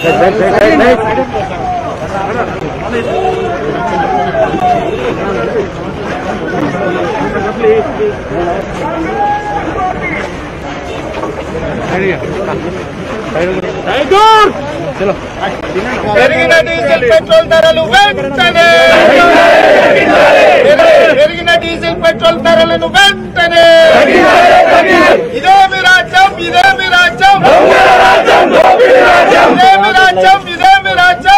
పెరిగిన diesel petrol ధరలు వెంటనే పెరిగిన డీజిల్ పెట్రోల్ ధరలను వెంటనే ఇదేమి రాజ్యం ఇదేమి రాజ్యం ఇదేమి రాజ్యం ఇదేమి రాజ్యం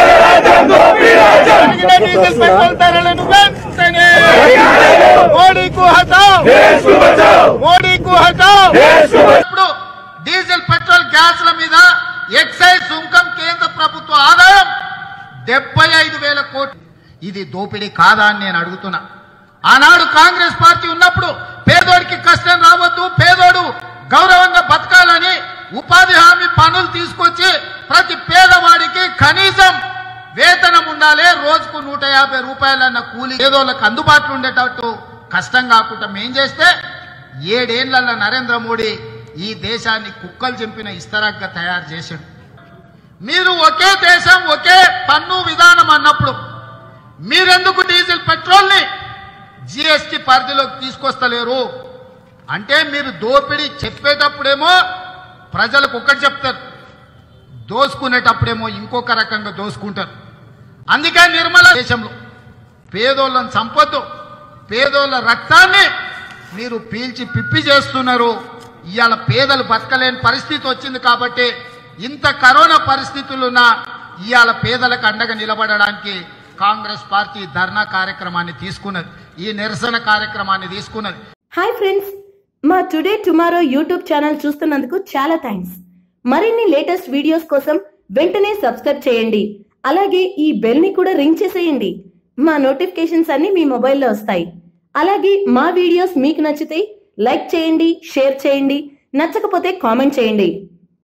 పెరిగిన డీజిల్ పెట్రోల్ ధరలను వెంటనే మోడీకు హటావ్ మోడీకు హటావ్ ఇప్పుడు డీజిల్ పెట్రోల్ గ్యాస్ల మీద ఎక్సైజ్ సుంకం కేంద్ర ప్రభుత్వ ఆదాయం డెబ్బై ఐదు వేల కోట్లు ఇది దోపిడీ కాదా అని నేను అడుగుతున్నా ఆనాడు కాంగ్రెస్ పార్టీ ఉన్నప్పుడు పేదోడికి కష్టం రావద్దు పేదోడు గౌరవంగా బతకాలని ఉపాధి హామీ పనులు తీసుకొచ్చి ప్రతి పేదవాడికి కనీసం వేతనం ఉండాలి రోజుకు నూట యాభై రూపాయలన్న కూలి పేదోళ్ళకి అందుబాటులో ఉండేటట్టు కష్టం కాకుండా మేం చేస్తే ఏడేళ్లలో నరేంద్ర మోడీ ఈ దేశాన్ని కుక్కలు చెంపిన ఇస్తరాగ్గా తయారు చేశాడు మీరు ఒకే దేశం ఒకే పన్ను విధానం అన్నప్పుడు మీరెందుకు డీజిల్ పెట్రోల్ని జిఎస్టి పరిధిలోకి తీసుకొస్తలేరు అంటే మీరు దోపిడీ చెప్పేటప్పుడేమో ప్రజలకు ఒకటి చెప్తారు దోసుకునేటప్పుడేమో ఇంకొక రకంగా దోసుకుంటారు అందుకే నిర్మల దేశంలో పేదోళ్ళని చంపొద్దు పేదోళ్ళ రక్తాన్ని మీరు పీల్చి పిప్పి చేస్తున్నారు ఇవాళ పేదలు బతకలేని పరిస్థితి వచ్చింది కాబట్టి ఇంత కరోనా పరిస్థితులున్న ఇవాళ పేదలకు అండగా నిలబడడానికి కాంగ్రెస్ పార్టీ ధర్నా కార్యక్రమాన్ని తీసుకున్నది ఈ నిరసన కార్యక్రమాన్ని తీసుకున్నది హాయ్ ఫ్రెండ్స్ మా టుడే టుమారో యూట్యూబ్ ఛానల్ చూస్తున్నందుకు చాలా థ్యాంక్స్ మరిన్ని లేటెస్ట్ వీడియోస్ కోసం వెంటనే సబ్స్క్రైబ్ చేయండి అలాగే ఈ బెల్ ని కూడా రింగ్ చేసేయండి మా నోటిఫికేషన్స్ అన్ని మీ మొబైల్లో వస్తాయి అలాగే మా వీడియోస్ మీకు నచ్చితే లైక్ చేయండి షేర్ చేయండి నచ్చకపోతే కామెంట్ చేయండి